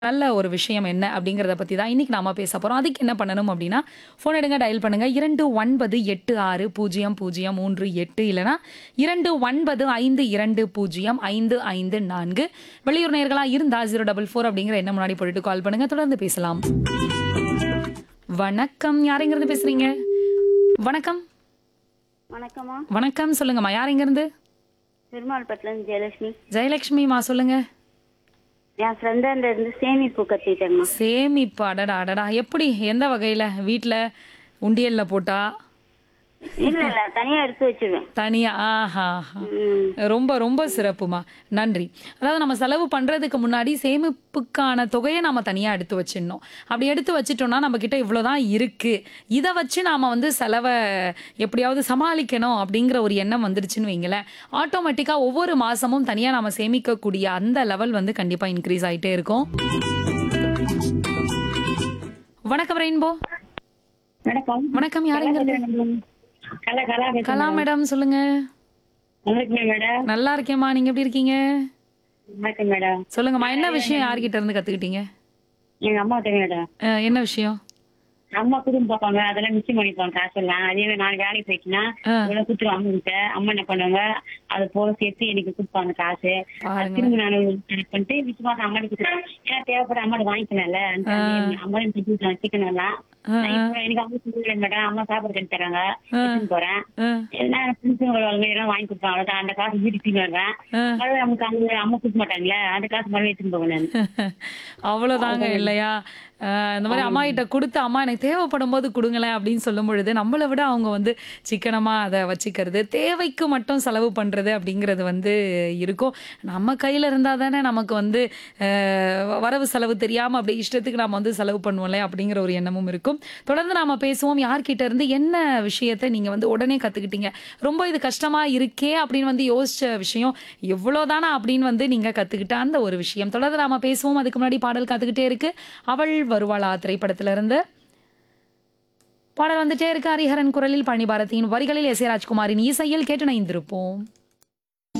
நல்ல ஒரு விஷயம் என்ன அப்படிங்கிறத பத்தி தான் இன்னைக்கு நாம பேச போறோம். அதுக்கு என்ன பண்ணணும் அப்படின்னா, ஃபோன் எடுங்க டயல் பண்ணுங்க 29860308 இல்லனா 29520554 வெளியூர் நேயர்களா இருந்தா 044 அப்படிங்கிற எண்ண முன்னாடி போட்டுட்டு கால் பண்ணுங்க. தொடர்ந்து பேசலாம். வணக்கம். யார் எங்க இருந்து பேசுறீங்க? வணக்கம். வணக்கம்மா வணக்கம் சொல்லுங்கம்மா. யார் எங்க இருந்து? பெருமாள்பட்டிலேருந்து ஜெயலட்சுமி ஜெயலட்சுமிமா சொல்லுங்க. என் ஃப்ரெண்டாண்ட இருந்து சேமிப்பு கத்திட்டேங்கம்மா சேமிப்பு அடடா அடடா எப்படி எந்த வகையில வீட்ல உண்டியல்ல போட்டா இல்ல இல்ல தனியா எடுத்து வச்சிருவேன் தனியா ஆஹா ஆஹா. ம். ரொம்ப ரொம்ப சிறப்புமா நன்றி அதாவது நம்ம செலவு பண்றதுக்கு முன்னாடி சேமிப்புக்கான தொகையை நாம தனியா எடுத்து வச்சிடணும் அப்படி எடுத்து வச்சிட்டோம்னா நம்ம கிட்ட இவ்வளவுதான் இருக்கு இதை வச்சு நாம வந்து செலவை எப்படியாவது சமாளிக்கணும் அப்படிங்கிற ஒரு எண்ணம் வந்துடுச்சுன்னு வைங்களேன் ஆட்டோமேட்டிக்கா ஒவ்வொரு மாசமும் தனியா நாம சேமிக்கக்கூடிய அந்த லெவல் வந்து கண்டிப்பா இன்க்ரீஸ் ஆயிட்டே இருக்கும் வணக்கம் ரெயின்போ வணக்கம் வணக்கம் யாருங்க இருந்து? கலா கலா பேசுறேன். கலா மேடம் சொல்லுங்க நல்லா இருக்கீங்களா மேடம் நல்லா இருக்கேம்மா நீங்க எப்படி இருக்கீங்க வணக்கம் மேடம் சொல்லுங்கம்மா என்ன விஷயம் யார்கிட்ட இருந்து கத்துக்கிட்டீங்க எங்க அம்மா தெரியும் மேடம் அஹ், என்ன விஷயம் அம்மா குடும்பம் பார்ப்பாங்க அதெல்லாம் மிச்சம் பண்ணிப்பாங்க காசெல்லாம் அதே மாதிரி நான் வேலைக்கு போயிட்டுனா ஆ. இவ்வளவு குடுத்துருவோம் அம்மா கிட்ட அம்மா என்ன பண்ணுவாங்க அது போல சேர்த்து எனக்கு கொடுப்பாங்க காசு அது பாருங்க திரும்ப நான் கனெக்ட் பண்ணிட்டு மிச்சமா அம்மா கொடுத்துருவேன் ஏன்னா தேவைப்பட அம்மா வாங்கிக்கலாம்ல அம்மா கொடுத்துருவாங்க சிக்கன் எல்லாம் ஆ, நான் இப்ப எனக்கு அம்மா சொல்லுங்க மேடம் அம்மா சாப்பாடு கட்டி தராங்க ஆ. எடுத்துன்னு போறேன் அஹ், நான் ஃப்ரெண்ட்ஸுங்க வருவாங்க எல்லாம் வாங்கி கொடுப்பாங்க அவ்வளவுதான் அந்த காசு வீட்டுக்கு வருவேன் அஹ். மறுபடியும் நமக்கு அங்க அம்மா கொடுக்க மாட்டாங்களே அந்த காசு மறுபடியும் எடுத்துன்னு போவேன் நான் அவ்வளவுதாங்க இல்லையா அஹ், இந்த மாதிரி அம்மா கிட்ட கொடுத்து அம்மா எனக்கு தேவைப்படும் போது கொடுங்களேன் அப்படின்னு சொல்லும் பொழுது நம்மளை விட அவங்க வந்து சிக்கனமா அதை வச்சுக்கிறது தேவைக்கு மட்டும் செலவு பண்றது அப்படிங்கிறது வந்து இருக்கும் நம்ம கையில இருந்தா தானே நமக்கு வந்து அஹ், வரவு செலவு தெரியாம அப்படி இஷ்டத்துக்கு நாம வந்து செலவு பண்ணுவோம்ல அப்படிங்கிற ஒரு எண்ணமும் இருக்கும் தொடர்ந்து நாம பேசுவோம் யார்கிட்ட இருந்து என்ன விஷயத்தை நீங்க வந்து உடனே கத்துக்கிட்டீங்க ரொம்ப இது கஷ்டமா இருக்கே அப்படின்னு வந்து யோசிச்ச விஷயம் எவ்வளவுதானா அப்படின்னு வந்து நீங்க கத்துக்கிட்ட அந்த ஒரு விஷயம் தொடர்ந்து நாம பேசுவோம் அதுக்கு முன்னாடி பாடல் காத்துக்கிட்டே இருக்கு அவள் வருவாளா திரைப்படத்துல இருந்து பாடல் வந்துட்டே இருக்கு ஹரிஹரன் குரலில் பழனி பாரதியின் வரிகளில் எஸ் ஏ ராஜ்குமாரின் இசையில் கேட்டு நைந்திருப்போம்